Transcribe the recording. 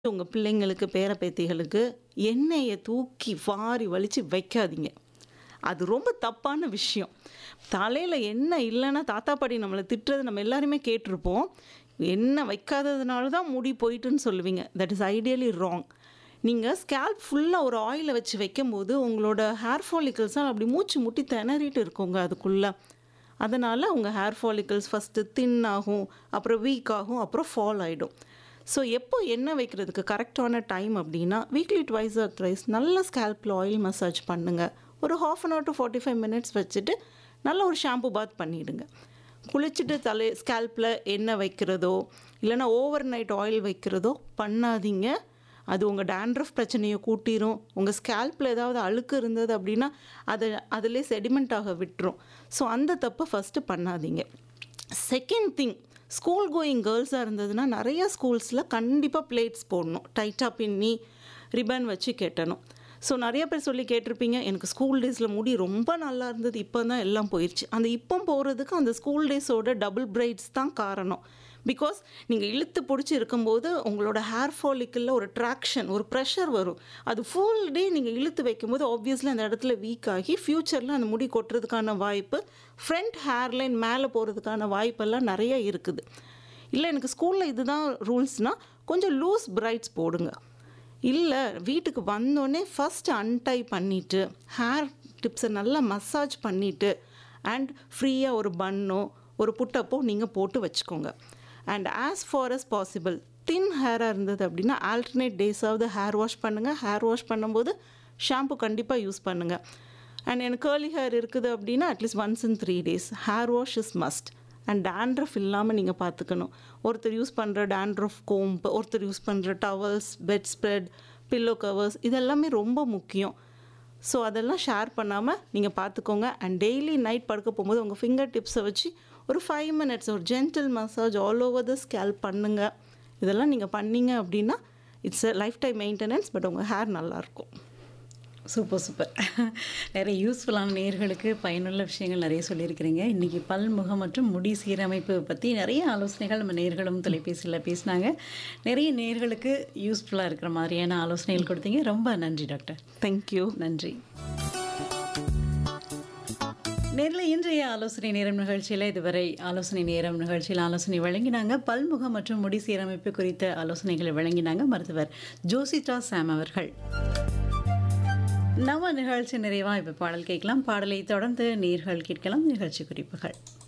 உங்க பிள்ளைங்களுக்கு, பேர பேத்திகளுக்கு எண்ணெய தூக்கி வாரி வலிச்சு வைக்காதீங்க. அது ரொம்ப தப்பான விஷயம். தலையில எண்ணெய் இல்லன்னா தாத்தா, பாட்டி நம்மள திட்டுறது நம்ம எல்லாருமே கேட்டுருப்போம். எண்ணெய் வைக்காததுனால தான் முடி போயிட்டுன்னு சொல்லுவீங்க. That is ideally wrong. நீங்க ஸ்கேல்ப் ஃபுல்லா ஒரு ஆயில வச்சு வைக்கும்போது, உங்களோட ஹேர் ஃபாலிகல்ஸ்லாம் அப்படி மூச்சு முட்டி திணறிட்டு இருக்குங்க அதுக்குள்ள. அதனால உங்க ஹேர் ஃபாலிகல்ஸ் ஃபர்ஸ்ட்டு தின் ஆகும், அப்புறம் வீக் ஆகும், அப்புறம் ஃபால் ஆயிடும். ஸோ எப்போ எண்ணெய் வைக்கிறதுக்கு கரெக்டான டைம் அப்படின்னா, வீக்லி ட்வைஸ் ஆர் த்ரைஸ் நல்ல ஸ்கேல்ப்ல ஆயில் மசாஜ் பண்ணுங்க. ஒரு 1/2 அன் ஹவர் டூ 45 மினிட்ஸ் வச்சுட்டு, நல்ல ஒரு ஷாம்பு பாத் பண்ணிடுங்க. குளிச்சுட்டு தலை ஸ்கேல்ப்ல எண்ணெய் வைக்கிறதோ, இல்லன்னா ஓவர் நைட் ஆயில் வைக்கிறதோ பண்ணாதீங்க. அது உங்க டாண்ட்ரஃப் பிரச்சனைய கூட்டிரும். உங்க ஸ்கேல்ப்ல ஏதாவது அழுக்கு இருந்தது அப்படின்னா, அத அதிலயே செடிமெண்ட் ஆக விட்டுரும். ஸோ அந்த தப்ப ஃபர்ஸ்ட்டு பண்ணாதீங்க. செகண்ட் திங் ஸ்கூல் கோயிங் கேர்ள்ஸா இருந்ததுன்னா, நெறைய ஸ்கூல்ஸ்ல கண்டிப்பா பிளேட்ஸ் போடணும். டைட்டா பின்னி, ரிப்பன் வச்சு கட்டணும். ஸோ நெறைய பேர் சொல்லி கேட்டிருப்பீங்க, எனக்கு ஸ்கூல் டேஸ்ல முடி ரொம்ப நல்லா இருந்தது. இப்ப தான் எல்லாம் போயிருச்சு. அந்த இப்போ போறதுக்கு அந்த ஸ்கூல் டேஸோட டபுள் பிரைட்ஸ் தான் காரணம். பிகாஸ் நீங்க இழுத்து புடிச்சு இருக்கும்போது, உங்களோட ஹேர் ஃபாலிக்கல்ல ஒரு ட்ராக்ஷன், ஒரு பிரஷர் வரும். அது ஃபுல் டே நீங்க இழுத்து வைக்கும்போது, ஆப்வியஸ்லி அந்த இடத்துல வீக் ஆகி, ஃபியூச்சர்ல அந்த முடி கொட்டுறதுக்கான வாய்ப்பு, ஃப்ரண்ட் ஹேர் லைன் மேல போறதுக்கான வாய்ப்பெல்லாம் நெறைய இருக்குது. இல்ல எனக்கு ஸ்கூல்ல இதுதான் ரூல்ஸ்னா, கொஞ்சம் லூஸ் பிரைட்ஸ் போடுங்க. இல்ல வீட்டுக்கு வந்தோனே ஃபர்ஸ்ட் அன்டை பண்ணிட்டு, ஹேர் டிப்ஸ நல்லா மசாஜ் பண்ணிட்டு, அண்ட் ஃப்ரீயா ஒரு பன்னோ, ஒரு புட்டப்போ நீங்க போட்டு வச்சுக்கோங்க. And as far as possible thin ஹேரா இருந்தது அப்படின்னா, ஆல்டர்னேட் டேஸாவது ஹேர் வாஷ் பண்ணுங்க. ஹேர் வாஷ் பண்ணும்போது ஷாம்பு கண்டிப்பா யூஸ் பண்ணுங்க. அண்ட் எனக்கு கர்லி ஹேர் இருக்குது அப்படின்னா, at least once in 3 days hair wash is must. And dandruff இல்லாம நீங்க பார்த்துக்கணும். ஒருத்தர் யூஸ் பண்ற டாண்ட்ரஃப் கோம்ப், ஒருத்தர் யூஸ் பண்ற towels, bedspread, pillow covers இதெல்லாமே ரொம்ப முக்கியம். ஸோ அதெல்லாம் ஷேர் பண்ணாம நீங்க பார்த்துக்கோங்க. அண்ட் டெய்லி நைட் படுக்க போகும்போது உங்க ஃபிங்கர் டிப்ஸ வச்சு ஒரு 5 மினிட்ஸ் ஒரு gentle massage all over the scalp பண்ணுங்க. இதெல்லாம் நீங்க பண்ணீங்க அப்படின்னா, it's a life time maintenance. But உங்க ஹேர் நல்லாயிருக்கும். Super, super. நெறைய யூஸ்ஃபுல்லான நேயர்களுக்கு பயனுள்ள விஷயங்கள் நெறைய சொல்லியிருக்கிறீங்க. இன்னைக்கு பல், முகம் மற்றும் முடி சீரமைப்பு பத்தி நெறைய ஆலோசனைகள் நம்ம நேயர்களும் தொலைபேசியில பேசினாங்க. நெறைய நேயர்களுக்கு யூஸ்ஃபுல்லா இருக்கிற மாதிரியான ஆலோசனைகள் கொடுத்தீங்க. ரொம்ப நன்றி டாக்டர். Thank you. நன்றி. நேர்ல இன்றைய ஆலோசனை நேரம் நிகழ்ச்சியில இதுவரை ஆலோசனை நேரம் நிகழ்ச்சியில் ஆலோசனை வழங்கினாங்க. பல்முகம் மற்றும் முடி சீரமைப்பு குறித்த ஆலோசனைகளை வழங்கினாங்க மருத்துவர் ஜோசிட்டா சாம் அவர்கள். நம்ம நிகழ்ச்சி நிறைவா இப்ப பாடல் கேட்கலாம். பாடலை தொடர்ந்து நேயர்கள் கேட்கலாம் நிகழ்ச்சி குறிப்புகள்.